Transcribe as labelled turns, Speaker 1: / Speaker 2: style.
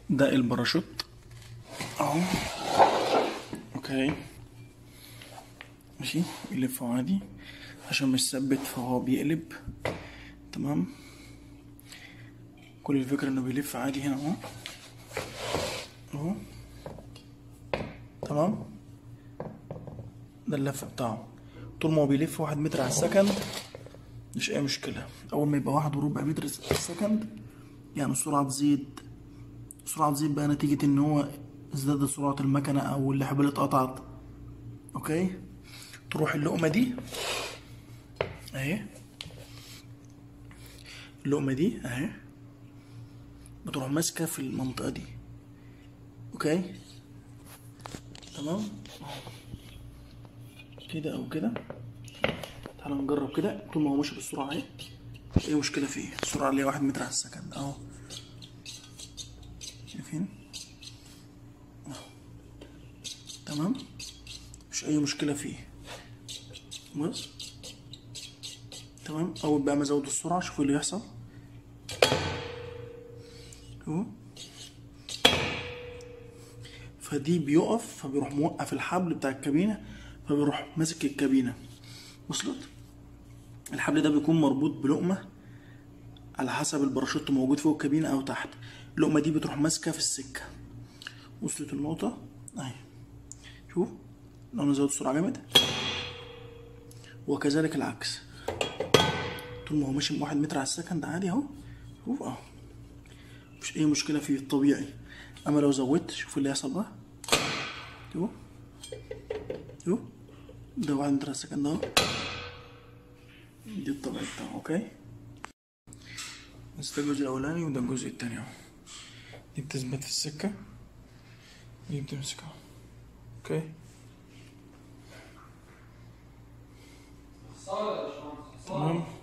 Speaker 1: ده الباراشوت اهو اوكي ماشي بيلفه عادي عشان مش ثابت فهو بيقلب تمام كل الفكرة انه بيلف عادي هنا اهو اهو تمام ده اللف بتاعه طول ما هو بيلف واحد متر على السكند مش اي مشكلة اول ما يبقى واحد وربع متر السكند يعني السرعة تزيد السرعة تزيد بقى نتيجة ان هو ازدادت سرعة المكنة او الحبال اتقطعت اوكي تروح اللقمة دي اهي اللقمة دي اهي بتروح ماسكة في المنطقة دي اوكي تمام كده او كده تعالى نجرب كده طول ما هو ماشي بالسرعة اهي مفيش اي مشكلة فيه السرعة اللي هي واحد متر على السكند اهو شايفين أهو. تمام مفيش اي مشكلة فيه بص تمام اول بقى ما ازود السرعة شوفوا اللي يحصل اهو فدي بيقف فبيروح موقف الحبل بتاع الكابينة فبيروح ماسك الكابينة وصلت الحبل ده بيكون مربوط بلقمة على حسب الباراشوت موجود فوق الكابينة أو تحت اللقمة دي بتروح ماسكة في السكة وصلت النقطة أهي شوف لو أنا زودت السرعة جامد وكذلك العكس طول ما هو ماشي بواحد متر على السكند عادي أهو شوف أهو مفيش أي مشكلة فيه الطبيعي أما لو زودت شوف اللي هيحصل بقى شوف شوف ده واحد متر على السكند أهو دي الطبيعي بتاعه أوكي بس ده الجزء الأولاني وده الجزء التاني أهو دي بتثبت في السكة دي بتمسكها أوكي تمام